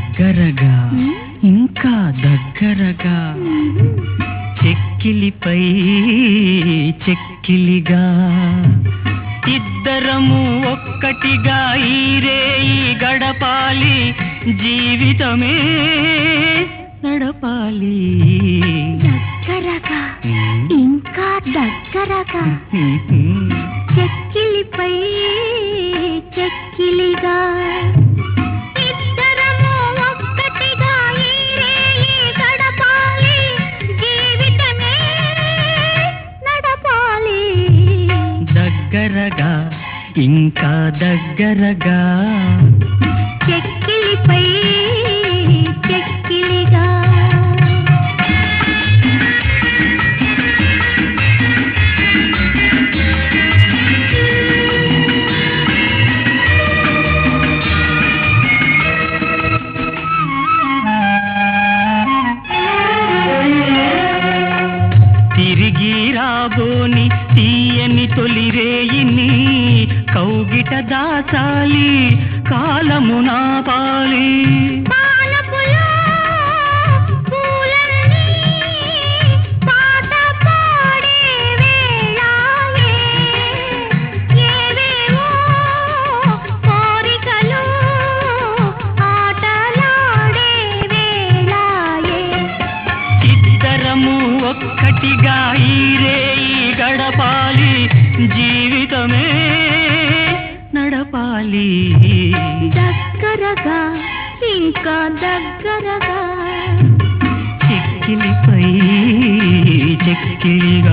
దగ్గరగా ఇంకా దగ్గరగా చెక్కిలిపై చెక్కిలిగా ఇద్దరము ఒక్కటిగా ఈరేయి గడపాలి జీవితమే నడపాలి దగ్గరగా ఇంకా దగ్గరగా చెక్కిలిపై చెక్కిలిగా ఇద్దరము ఒక్కటిగా ఈ రేయి గడపాలి జీవితమే నడపాలి దగ్గరగా ఇంకా దగ్గరగా చెక్కిలిపై చెక్కిలిగా తిరిగి రాబోని తీయని తొలిరేయిని కౌగిట దాచాలి కాలము నాపాలి పాలపులో పూలన్నీ పాట పాడే వేళాయే ఏవేవో కోరికలు ఆటలాడే వేళాయే ఇద్దరము ఒక్కటిగా ఈరేయి గడపాలి జీవితమే నడపాలి దగ్గరగా ఇంకా దగ్గరగా చెక్కిలిపై చెక్కిలిగా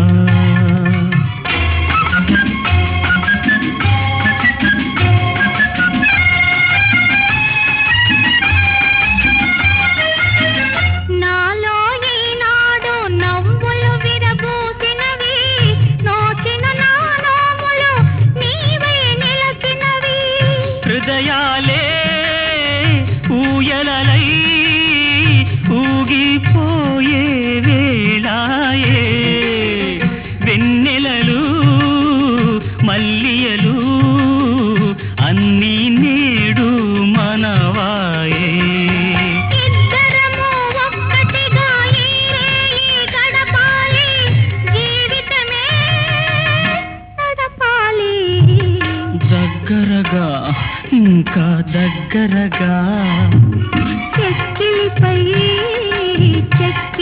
నాలో ఈనాడు నవ్వులు విరబూసినవి నోచిన నా నోములు నీవై నిలచినవి హృదయాలే ఊయలలై ఊగిపోయే వేళాయే వెన్నెలలు మల్లియలు అన్నీ నేడు మనవాయే ఇద్దరము ఒక్కటిగా ఈ రేయి గడపాలి జీవితమే నడపాలి దగ్గరగా ఇంకా దగ్గరగా చెక్కిలిపై చెక్కి